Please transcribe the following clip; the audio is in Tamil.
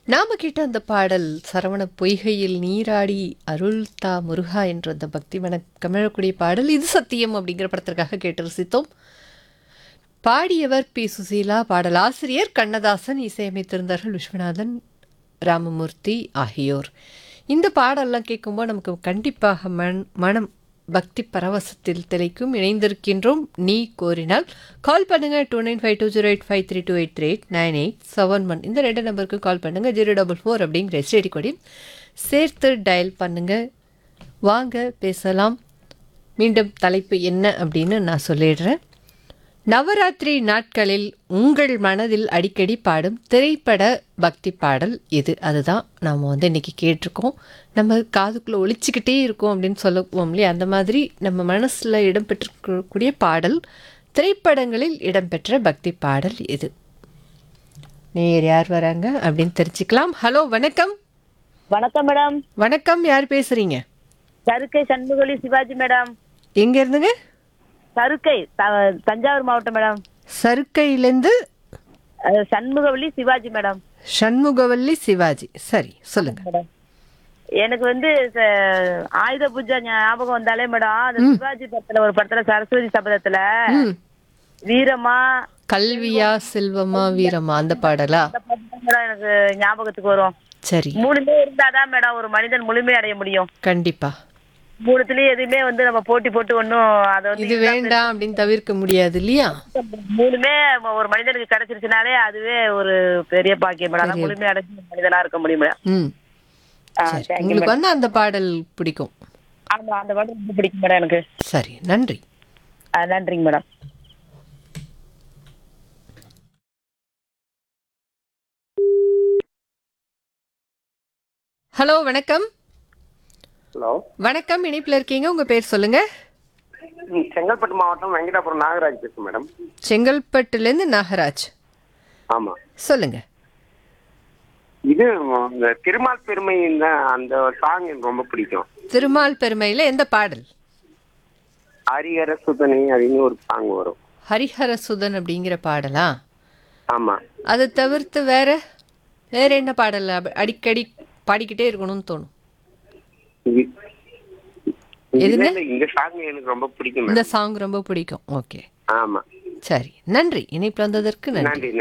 நாம கேட்ட அந்த பாடல் சரவண பொய்கையில் நீராடி அருள் தா முருகா என்ற அந்த பக்தி மன கமழக்கூடிய பாடல் இது சத்தியம் அப்படிங்கிற படத்திற்காக கேட்டு ரசித்தோம் பாடியவர் பி சுசீலா பாடலாசிரியர் கண்ணதாசன் இசையமைத்திருந்தார்கள் விஸ்வநாதன் ராமமூர்த்தி ஆகியோர் இந்த பாடல்லாம் கேட்கும்போது நமக்கு கண்டிப்பாக மன் மனம் பக்தி பரவசத்தில் திளைக்கும் இணைந்திருக்கின்றோம் நீ கோரினால் கால் பண்ணுங்க two nine five two zero eight five three two eight three eight nine eight seven one இந்த ரெண்டு நம்பருக்கு கால் பண்ணுங்க ஜீரோ டபுள் ஃபோர் அப்படிங்கிற ஸ்டேடி கொடியும் சேர்த்து டயல் பண்ணுங்க வாங்க பேசலாம் மீண்டும் தலைப்பு என்ன அப்படின்னு நான் சொல்லிடுறேன் நவராத்திரி நாட்களில் உங்கள் மனதில் அடிக்கடி பாடும் திரைப்பட பக்தி பாடல் இது அதுதான் நாம் வந்து இன்றைக்கி கேட்டிருக்கோம் நம்ம காதுக்குள்ளே ஒழிச்சிக்கிட்டே இருக்கோம் அப்படின்னு சொல்லுவோம் இல்லையா அந்த மாதிரி நம்ம மனசில் இடம்பெற்றிருக்கக்கூடிய பாடல் திரைப்படங்களில் இடம்பெற்ற பக்தி பாடல் இது நேர் யார் வராங்க அப்படின்னு தெரிஞ்சுக்கலாம் ஹலோ வணக்கம் வணக்கம் மேடம் வணக்கம் யார் பேசுகிறீங்க சருக்கை சண்முகொலி சிவாஜி மேடம் எங்கே இருந்துங்க சருக்கை த- தஞ்சாவூர் மாவட்டம் மேடம் சருக்கையிலேருந்து அஹ், சண்முகவல்லி சிவாஜி மேடம் சண்முகவல்லி சிவாஜி சரி சொல்லுங்கள் மேடம் எனக்கு வந்து ச- ஆயுத பூஜை ஞாபகம் வந்தாலே மேடம் அந்த சிவாஜி படத்துல ஒரு படத்துல சரஸ்வதி சபதத்துல ம் வீரமா கல்வியா செல்வமா வீரமா அந்த பாடலா அந்த பாட்டு தான் மேடம் எனக்கு ஞாபகத்துக்கு வரும் சரி மூணுமே இருந்தாதான் மேடம் ஒரு மனிதன் முழுமை அடைய முடியும் கண்டிப்பா மூணுத்துலயும் எதுவுமே வந்து நம்ம போட்டி போட்டு ஒன்றும் அதை வந்து இது வேண்டாம் அப்படின்னு தவிர்க்க முடியாது இல்லையா மூணுமே ஒரு மனிதனுக்கு கிடைச்சிருச்சுனாலே அதுவே ஒரு பெரிய பாக்கியம் மேடம் அதான் முழுமை அடைஞ்ச மனிதனா இருக்க முடியும் மேடம் ம் ஆ, சரி thank you உங்களுக்கு வந்து அந்த பாடல் பிடிக்கும் ஆமா அந்த பாட்டு ரொம்ப பிடிக்கும் மேடம் எனக்கு சரி நன்றி ஆ, நன்றிங்க மேடம் ஹலோ வணக்கம் ஹலோ வணக்கம் இணைப்பில் இருக்கீங்க உங்க பேர் சொல்லுங்க ம், செங்கல்பட்டு மாவட்டம் வெங்கடாபுரம் நாகராஜ் பேசுறேன் மேடம் செங்கல்பட்டுலேருந்து நாகராஜ் ஆமா சொல்லுங்க இது இந்த திருமால் பெருமை தான் அந்த சாங் எனக்கு ரொம்ப பிடிக்கும் திருமால் பெருமையில எந்த பாடல் ஹரிஹர சுதனை அப்படின்னு ஒரு சாங் வரும் ஹரிஹர சுதன் அப்படிங்கிற பாடலா ஆமா அதை தவிர்த்து வேற வேற என்ன பாடல் அப- அடிக்கடி பாடிக்கிட்டே இருக்கணும்னு தோணும் இது எதுங்க? இதுல இந்த சாங் எனக்கு ரொம்ப பிடிக்கும் இந்த மேடம் சாங் ரொம்ப பிடிக்கும் ஓகே ஆமா சரி நன்றி இணைப்பு வந்ததற்கு நன்றி நன்றி